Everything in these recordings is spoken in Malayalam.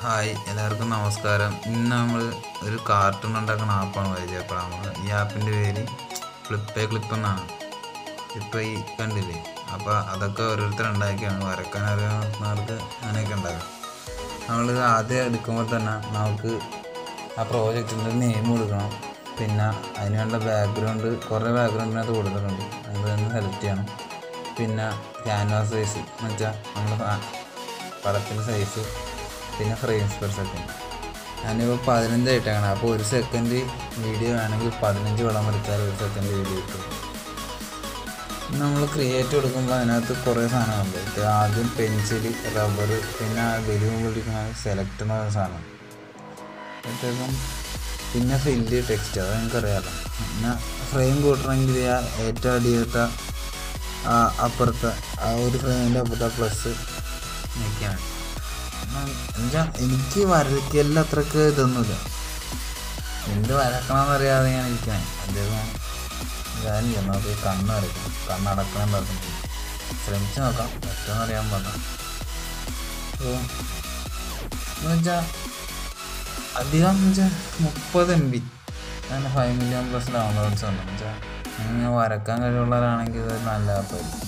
ഹായ് എല്ലാവർക്കും നമസ്കാരം ഇന്ന് നമ്മൾ ഒരു കാർട്ടൂൺ ഉണ്ടാക്കുന്ന ആപ്പാണ് പരിചയപ്പെടാൻ പോകുന്നത് ഈ ആപ്പിൻ്റെ പേര് ഫ്ലിപ്പേ ക്ലിപ്പ് എന്നാണ് ഇപ്പോൾ ഈ കണ്ടില്ലേ അപ്പോൾ അതൊക്കെ ഓരോരുത്തർ ഉണ്ടാക്കിയാണ് വരക്കാൻ അറിയാവുന്നവർക്ക് അങ്ങനെയൊക്കെ ഉണ്ടാക്കാം നമ്മൾ ആദ്യം എടുക്കുമ്പോൾ തന്നെ നമുക്ക് ആ പ്രോജക്റ്റിൻ്റെ നെയിം കൊടുക്കണം പിന്നെ അതിനുള്ള ബാക്ക്ഗ്രൗണ്ട് കുറേ ബാക്ക്ഗ്രൗണ്ടിനകത്ത് കൊടുത്തിട്ടുണ്ട് അത് തന്നെ സെലക്ട് ചെയ്യണം പിന്നെ ക്യാൻവാസ് സൈസ് എന്ന് വെച്ചാൽ നമ്മൾ പടത്തിൻ്റെ സൈസ് പിന്നെ ഫ്രെയിംസ് പെർ സെക്കൻഡ് ഞാനിപ്പോൾ പതിനഞ്ചായിട്ടാണ് അപ്പോൾ ഒരു സെക്കൻഡ് വീഡിയോ വേണമെങ്കിൽ പതിനഞ്ച് വളം വരച്ചാൽ ഒരു സെക്കൻഡ് വീഡിയോ കിട്ടും നമ്മൾ ക്രിയേറ്റ് കൊടുക്കുമ്പോൾ അതിനകത്ത് കുറേ സാധനമുണ്ട് ഇത് ആദ്യം പെൻസിൽ റബ്ബർ പിന്നെ ബലൂൺ പിടിക്കുന്ന സെലക്ട് എന്ന സാധനം അപ്പോഴത്തേക്കും പിന്നെ ഫില്ല് ടെക്സ്റ്റ് അത് നിങ്ങൾക്കറിയാമല്ലോ പിന്നെ ഫ്രെയിം കൂട്ടണമെങ്കിൽ ആ ഏറ്റവും അടിയിലത്തെ ആ അപ്പുറത്തെ ആ ഒരു ഫ്രെയിമിൻ്റെ അപ്പുറത്തെ പ്ലസ് നിൽക്കാൻ എന്നുവെച്ചാൽ എനിക്ക് വരയ്ക്കലിൽ അത്രക്ക് ഇതൊന്നുമില്ല എന്ത് വരക്കണമെന്നറിയാതെ ഞാൻ ഇരിക്കണേ അദ്ദേഹം കാര്യം നമുക്ക് കണ്ണ് വരയ്ക്കണം കണ്ണടക്കണം പറഞ്ഞു ശ്രമിച്ച് നോക്കാം പറ്റുമെന്ന് അറിയാൻ പറഞ്ഞു അപ്പോൾ എന്ന് വെച്ചാൽ അധികം എന്ന് വെച്ചാൽ മുപ്പത് എം ബി അങ്ങനെ ഫൈവ് മില്യൺ പ്ലസ് ഡൗൺലോഡ്സ് ഉണ്ട് എന്ന് വെച്ചാൽ അങ്ങനെ വരക്കാൻ കഴിവുള്ളവരാണെങ്കിൽ ഇത് നല്ല ആപ്പായിരിക്കും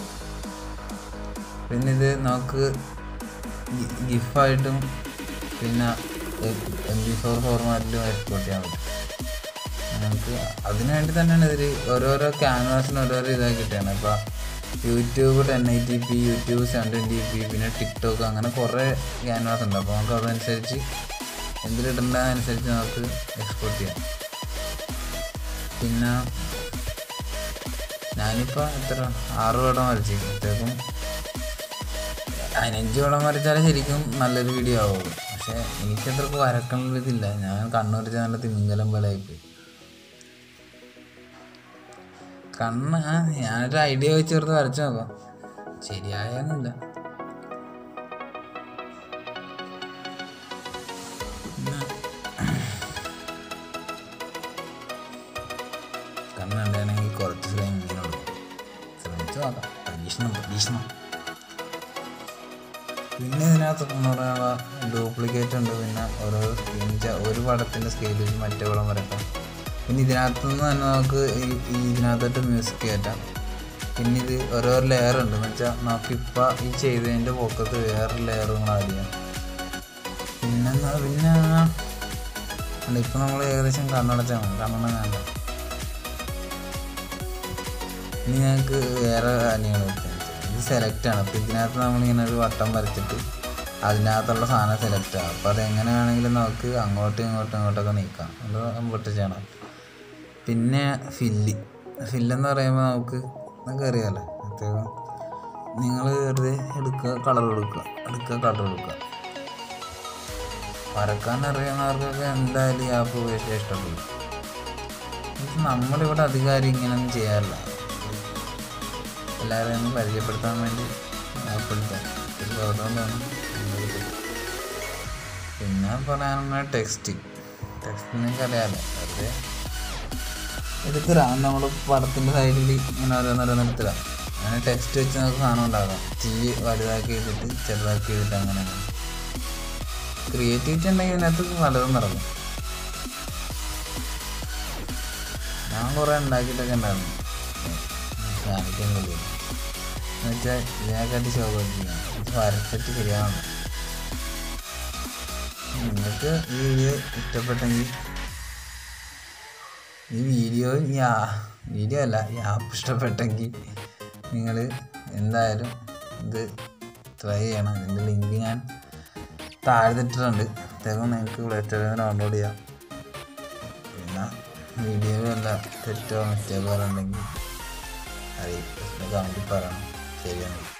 പിന്നെ ഇത് നമുക്ക് ഗിഫായിട്ടും പിന്നെ എം ബി ഫോർ ഫോർമാറ്റിലും എക്സ്പോർട്ട് ചെയ്യാൻ പറ്റും നമുക്ക് അതിനു വേണ്ടി തന്നെയാണ് ഇതിൽ ഓരോരോ ക്യാൻവാസിന് ഓരോരോ ഇതായി കിട്ടുകയാണ് ഇപ്പോൾ YouTube ten eighty P YouTube seven twenty P പിന്നെ ടിക്ടോക്ക് അങ്ങനെ കുറേ ക്യാൻവാസ് ഉണ്ട് അപ്പോൾ നമുക്ക് അതനുസരിച്ച് എന്തിലിടേണ്ടതനുസരിച്ച് നമുക്ക് എക്സ്പോർട്ട് ചെയ്യാം പിന്നെ ഞാനിപ്പോൾ എത്ര ആറ് പടം വരച്ചു അപ്പോഴത്തേക്കും പതിനഞ്ച് പടം വരച്ചാലേ ശരിക്കും നല്ലൊരു വീഡിയോ ആവുള്ളൂ പക്ഷേ എനിക്കത്രക്ക് വരക്കണതില്ല ഞാൻ കണ്ണ് വരച്ച നല്ല തിമിങ്കലം പോലെ ആയിപ്പോയി കണ്ണ് ആ ഞാനൊരു ഐഡിയ വെച്ച് ചേർത്ത് വരച്ചു നോക്കാം ശരിയായൊന്നുമില്ല കണ്ണ് കണ്ടാണെങ്കിൽ കുറച്ച് ഫ്രെയിം ഇങ്ങനെ കൊടുക്കും ശ്രമിച്ചു നോക്കാം പരീക്ഷണം പരീക്ഷണം പിന്നെ ഇതിനകത്ത് എന്ന് പറയാനുള്ള ഡ്യൂപ്ലിക്കേറ്റ് ഉണ്ട് പിന്നെ ഓരോ സ്ക്രീൻ ഒരു പടത്തിൻ്റെ സ്കെയിൽ വെച്ച് മറ്റേ പടം വരക്കാം പിന്നെ ഇതിനകത്ത് നിന്ന് തന്നെ നമുക്ക് ഈ ഈ ഇതിനകത്തോട്ട് മ്യൂസിക് കയറ്റാം പിന്നെ ഇത് ഓരോ ലെയർ ഉണ്ട് എന്ന് വെച്ചാൽ നമുക്കിപ്പോൾ ഈ ചെയ്തതിൻ്റെ പൊക്കത്ത് വേറെ ലെയർ നമ്മൾ ആഡ് ചെയ്യാം പിന്നെ പിന്നെ അല്ല ഇപ്പം നമ്മൾ ഏകദേശം കണ്ണടച്ചാണ് കണ്ണട വേണ്ട ഇനി ഞങ്ങൾക്ക് വേറെ കാര്യങ്ങൾ ഇത് സെലക്ട് ആണ് അപ്പോൾ ഇതിനകത്ത് നമ്മളിങ്ങനെ ഒരു വട്ടം വരച്ചിട്ട് അതിനകത്തുള്ള സാധനം സെലക്ട് ആകും അപ്പോൾ അതെങ്ങനെ വേണമെങ്കിലും നമുക്ക് അങ്ങോട്ടും ഇങ്ങോട്ടും ഇങ്ങോട്ടൊക്കെ നീക്കാം അത് പൊട്ട് ചെയ്യണം പിന്നെ ഫില്ല് ഫില്ലെന്ന് പറയുമ്പോൾ നമുക്ക് നിങ്ങൾക്ക് അറിയാമല്ലോ പ്രത്യേകം നിങ്ങൾ വെറുതെ എടുക്കുക കളർ കൊടുക്കുക എടുക്കുക കളർ കൊടുക്കുക വരക്കാൻ അറിയുന്നവർക്കൊക്കെ എന്തായാലും ഈ ആപ്പ് ഉപയോഗിച്ചാൽ ഇഷ്ടപ്പെടും നമ്മളിവിടെ അധികാരം ഇങ്ങനെയൊന്നും ചെയ്യാറില്ല എല്ലാവരെയും ഒന്ന് പരിചയപ്പെടുത്താൻ വേണ്ടി ഏർപ്പെടുത്താം ഒരു അതുകൊണ്ടാണ് പിന്നെ പറയാനുള്ള ടെക്സ്റ്റ് ടെക്സ്റ്റ് നിങ്ങൾക്ക് അറിയാമല്ലോ വെറുതെ എടുത്തിടാം നമ്മൾ പടത്തിൻ്റെ സൈഡിൽ ഇങ്ങനെ ഓരോന്നോരോന്ന് എടുത്തിടാം അങ്ങനെ ടെക്സ്റ്റ് വെച്ച് നമുക്ക് സാധനം ഉണ്ടാക്കാം തീ വലുതാക്കി ചെയ്തിട്ട് ചെറുതാക്കി ചെയ്തിട്ട് അങ്ങനെ ക്രിയേറ്റിവിറ്റി ഉണ്ടെങ്കിൽ ഇതിനകത്ത് പലതും നടക്കും ഞാൻ കുറേ ഉണ്ടാക്കിയിട്ടൊക്കെ ഉണ്ടായിരുന്നു കാണിക്കാൻ കഴിയില്ല എന്നുവെച്ചാൽ ഇതിനെക്കാട്ടി ശോഭിക്കണം ഇത് വരച്ചിട്ട് ശരിയാവണം നിങ്ങൾക്ക് ഈ വീഡിയോ ഇഷ്ടപ്പെട്ടെങ്കിൽ ഈ വീഡിയോ ഈ ആ വീഡിയോ അല്ല ഈ ആപ്പ് ഇഷ്ടപ്പെട്ടെങ്കിൽ നിങ്ങൾ എന്തായാലും ഇത് ട്രൈ ചെയ്യണം ഇതിൻ്റെ ലിങ്ക് ഞാൻ താഴ്ത്തിട്ടിട്ടുണ്ട് അത്യാവശ്യം നിങ്ങൾക്ക് പ്ലേ സ്റ്റോറിൽ നിന്ന് ഡൗൺലോഡ് ചെയ്യാം പിന്നെ വീഡിയോയിൽ വല്ല തെറ്റോ മിസ്റ്റേക്കോ ഉണ്ടെങ്കിൽ അറിയിക്കും കമൻറ്റിൽ പറയണം ശരിയാണ്